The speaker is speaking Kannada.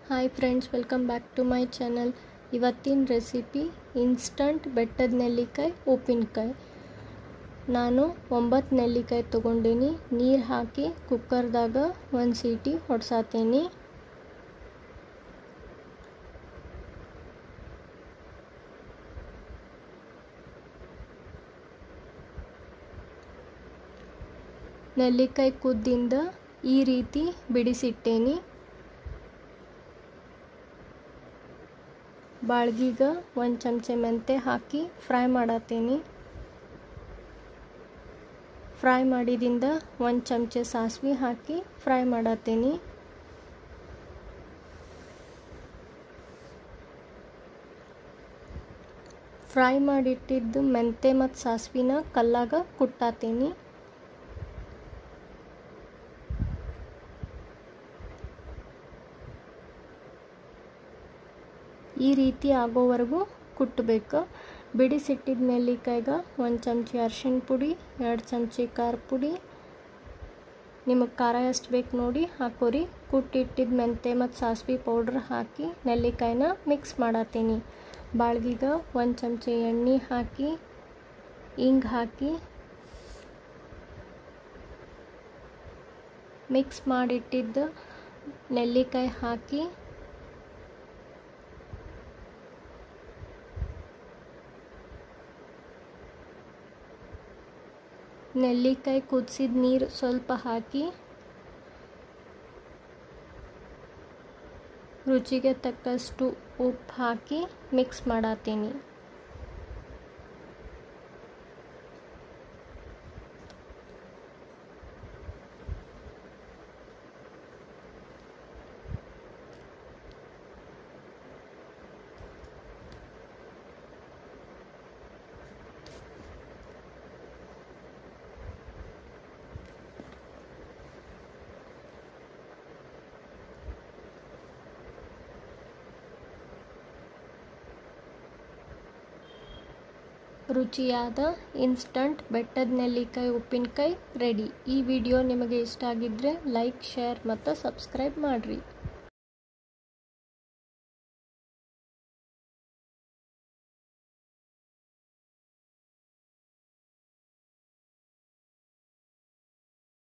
hi friends welcome back to my channel ಇವತ್ತಿನ ರೆಸಿಪಿ ಇನ್ಸ್ಟಂಟ್ ಬೆಟ್ಟದ ನೆಲ್ಲಿಕಾಯಿ ಉಪ್ಪಿನಕಾಯಿ ನಾನು ಒಂಬತ್ತು ನೆಲ್ಲಿಕಾಯಿ ತೊಗೊಂಡೀನಿ ನೀರು ಹಾಕಿ ಕುಕ್ಕರ್ದಾಗ ಒಂದು ಸೀಟಿ ಹೊಡ್ಸಾತೀನಿ ನೆಲ್ಲಿಕಾಯಿ ಕುದ್ದಿಂದ ಈ ರೀತಿ ಬಿಡಿಸಿಟ್ಟೇನಿ ಬಾಳ್ಗಿಗೆ ಒಂದು ಚಮಚೆ ಮೆಂತೆ ಹಾಕಿ ಫ್ರೈ ಮಾಡತ್ತೀನಿ ಫ್ರೈ ಮಾಡಿದಿಂದ ಒಂದು ಚಮಚೆ ಸಾಸಿವೆ ಹಾಕಿ ಫ್ರೈ ಮಾಡತ್ತೀನಿ ಫ್ರೈ ಮಾಡಿಟ್ಟಿದ್ದು ಮೆಂತೆ ಮತ್ತು ಸಾಸಿವೆನ ಕಲ್ಲಾಗ ಕುಟ್ಟಾತೀನಿ ಈ ರೀತಿ ಆಗೋವರೆಗೂ ಕುಟ್ಟಬೇಕು ಬಿಡಿಸಿಟ್ಟಿದ ನೆಲ್ಲಿಕಾಯಿಗೆ ಒಂದು ಚಮಚಿ ಅರ್ಶಿಣ ಪುಡಿ ಎರಡು ಚಮಚಿ ಖಾರ ಪುಡಿ ನಿಮಗೆ ಖಾರ ಎಷ್ಟು ಬೇಕು ನೋಡಿ ಹಾಕೋರಿ ಕುಟ್ಟಿಟ್ಟಿದ್ದ ಮೆಂತೆ ಮತ್ತು ಸಾಸಿವೆ ಪೌಡ್ರ್ ಹಾಕಿ ನೆಲ್ಲಿಕಾಯಿನ ಮಿಕ್ಸ್ ಮಾಡತ್ತೀನಿ ಬಾಳ್ಗಿಗೆ ಒಂದು ಚಮಚಿ ಎಣ್ಣೆ ಹಾಕಿ ಹಿಂಗೆ ಹಾಕಿ ಮಿಕ್ಸ್ ಮಾಡಿಟ್ಟಿದ್ದ ನೆಲ್ಲಿಕಾಯಿ ಹಾಕಿ ನೆಲ್ಲಿಕಾಯಿ ಕುದಿಸಿದ ನೀರು ಸ್ವಲ್ಪ ಹಾಕಿ ರುಚಿಗೆ ತಕ್ಕಷ್ಟು ಉಪ್ಪು ಹಾಕಿ ಮಿಕ್ಸ್ ಮಾಡತ್ತೀನಿ ರುಚಿಯಾದ ಇನ್ಸ್ಟಂಟ್ ಬೆಟ್ಟದ ನೆಲ್ಲಿಕಾಯಿ ಉಪ್ಪಿನಕಾಯಿ ರೆಡಿ ಈ ವಿಡಿಯೋ ನಿಮಗೆ ಇಷ್ಟ ಆಗಿದ್ದರೆ ಲೈಕ್ ಶೇರ್ ಮತ್ತು ಸಬ್ಸ್ಕ್ರೈಬ್ ಮಾಡಿರಿ